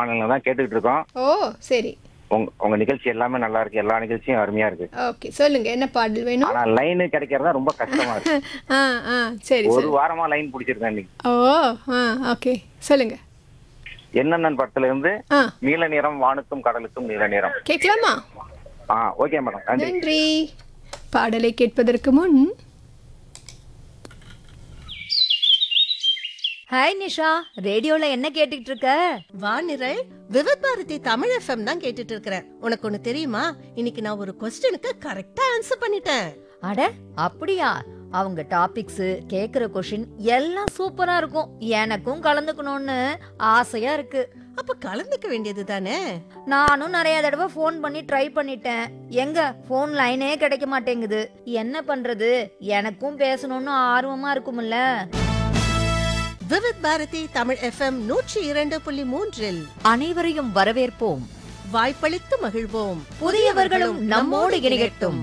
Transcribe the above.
வானொலியில தான் கேட்டுக்கிட்டு இருக்கோம் ஓ சரி உங்க உங்க நிகழ்ச்சி எல்லாமே நல்லா இருக்கு எல்லா நிகழ்ச்சியும் அருமையா இருக்கு ஓகே சொல்லுங்க என்ன பாடல் வேணும் ஆனா லைன் கிடைக்கிறதா ரொம்ப கஷ்டமா இருக்கு ஆ ஆ சரி ஒரு சரி வாரமா லைன் பிடிச்சிருக்கேன் இன்னைக்கு ஓ ஆ ஓகே சொல்லுங்க என்னென்ன படத்துல இருந்து ஆ நீல நிறம் வானுக்கும் கடலுக்கும் நீல நிறம் கேட்கலாமா ஆ ஓகே மேடம் நன்றி நன்றி பாடலை கேட்பதற்கு முன் ஹாய் நிஷா ரேடியோல என்ன கேட்டுட்டு இருக்க வானிரல் விவத் பாரதி தமிழ் எஃப்எம் தான் கேட்டுட்டு இருக்கிறேன் உனக்கு ஒண்ணு தெரியுமா இன்னைக்கு நான் ஒரு கொஸ்டினுக்கு கரெக்டா ஆன்சர் பண்ணிட்டேன் அட அப்படியா அவங்க டாபிக்ஸ் கேக்குற கொஷின் எல்லாம் சூப்பரா இருக்கும் எனக்கும் கலந்துக்கணும்னு ஆசையா இருக்கு அப்ப கலந்துக்க வேண்டியது தானே நானும் நிறைய தடவை ஃபோன் பண்ணி ட்ரை பண்ணிட்டேன் எங்க ஃபோன் லைனே கிடைக்க மாட்டேங்குது என்ன பண்றது எனக்கும் பேசணும்னு ஆர்வமா இருக்கும்ல விவத் பாரதி தமிழ் எஃப்எம் நூற்றி இரண்டு புள்ளி மூன்றில் அனைவரையும் வரவேற்போம் வாய்ப்பளித்து மகிழ்வோம் புதியவர்களும் நம்மோடு இணையட்டும்